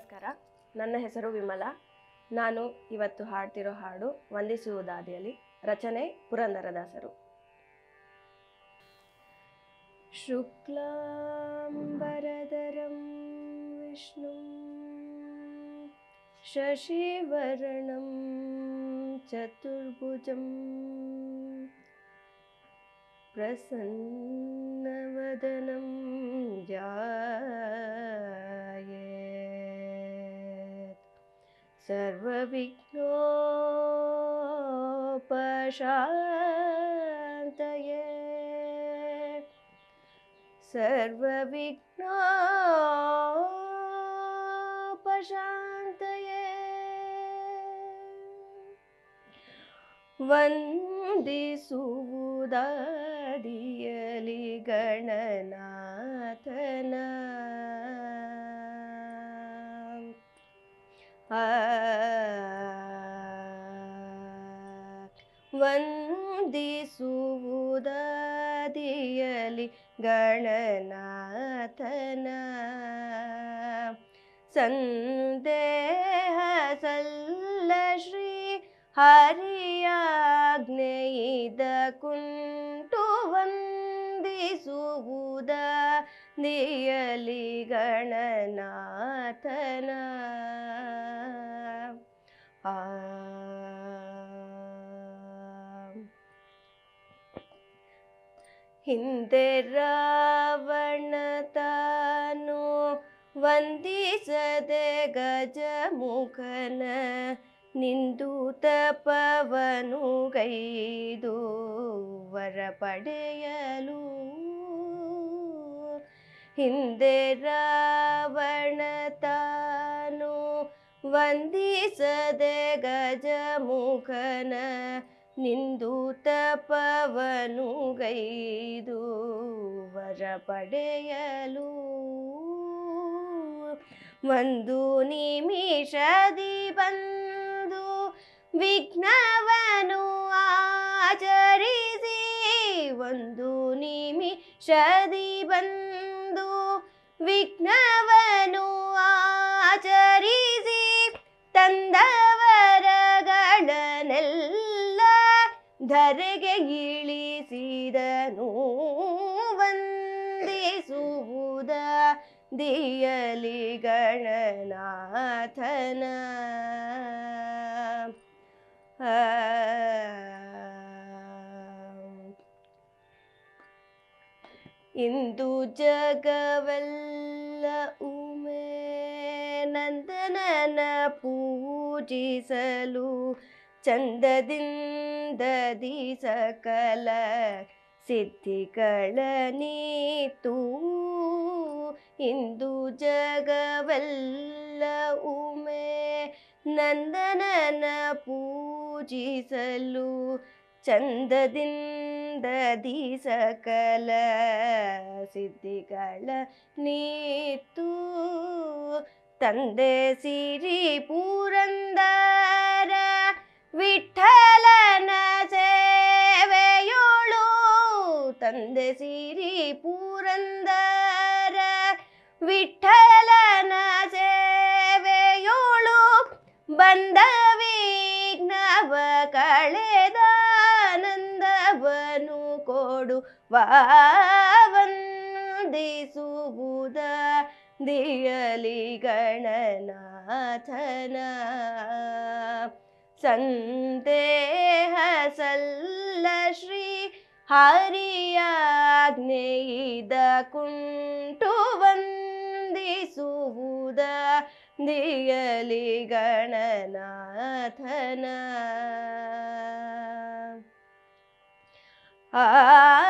ನಮಸ್ಕಾರ ನನ್ನ ಹೆಸರು ವಿಮಲ ನಾನು ಇವತ್ತು ಹಾಡ್ತಿರೋ ಹಾಡು ವಂದಿಸುವುದಾದಿಯಲ್ಲಿ ರಚನೆ ಪುರಂದರದಾಸರು ಶುಕ್ಲಾಂಬರಧರಂ ವಿಷ್ಣು ಶಶಿವರ್ಣಂ ಚತುರ್ಭುಜಂ प्रसन्नवदनं जायेत् सर्वविघ्नोपशान्तये सर्वविघ्नोपशान्तये ವಂದಿಸುವುದಾದಿಯಲಿ ಗಣನಾಥನ ಆ ವಂದಿಸುವುದಾದಿಯಲಿ ಗಣನಾಥನ ಸಂದೇಹ ಸಲ್ಲ ಶ್ರೀ ಹರಿಯಾಜ್ಞೆಯಿದ ಕುಂಟು ವಂದಿಸುವುದ ದಿಯಲಿ ಗಣನಾಥನ ಆ ಹಿಂದೆ ರಾವಣ ತಾನು ವಂದಿಸದೆ ಗಜಮುಖನ ನಿಂದು ತಪವನು ಗೈದು ವರ ಪಡೆಯಲು ಹಿಂದೆ ರಾವಣ ತಾನು ವಂದಿಸದೆ ಗಜಮುಖನ ನಿಂದು ತಪವನು ಗೈದು ವರ ಪಡೆಯಲು ಒಂದು ನಿಮಿಷದಿ ಬಂದು ವಿಘ್ನವನು ಆಚರಿಸಿ ಒಂದು ನಿಮಿಷದಿ ಬಂದು ವಿಘ್ನವನು ಆಚರಿಸಿ ತಂದವರಗಳನ್ನೆಲ್ಲ ಧರೆಗೆ ಇಳಿಸಿದನು ವಂದಿಸುವುದ ದಿಯಲಿ ಗಣನಾಥನ ಆ ಇಂದು ಜಗವೆಲ್ಲ ಉಮೆ ನಂದನನ ಪೂಜಿಸಲು ಚಂದದಿಂದ ಸಕಲ ಸಿದ್ಧಿಗಳ ನೀತು ಇಂದು ಜಗವೆಲ್ಲ ಉಮೆ ನಂದನನ ಪೂಜಿಸಲು ಚಂದದಿಂದ ಸಕಲ ಸಿದ್ಧಿಗಳ ನೀತು ತಂದೆ ಸಿರಿ ಪುರಂದರ ವಿಠಲನ ಸೇವೆಯೋಳು ತಂದೆ ಸಿರಿ ಪುರಂದರ ವಿಠಲನ ಸೇವೆಯೋಳು ಬಂದ ವಿಘ್ನವ ಕಳೆದಾನಂದವನು ಕೊಡು ವಂದಿಸುವುದ ದಿಯಲಿ ಗಣನಾಥನ ಸಂದೇಹ ಸಲ್ಲ ಶ್ರೀ ಹರಿಯಾಜ್ಞೆಯಿದ ಕುಂಟು ವಂದಿಸುವುದ ದಿಯಲಿ ಗಣನಾಥನ ಆ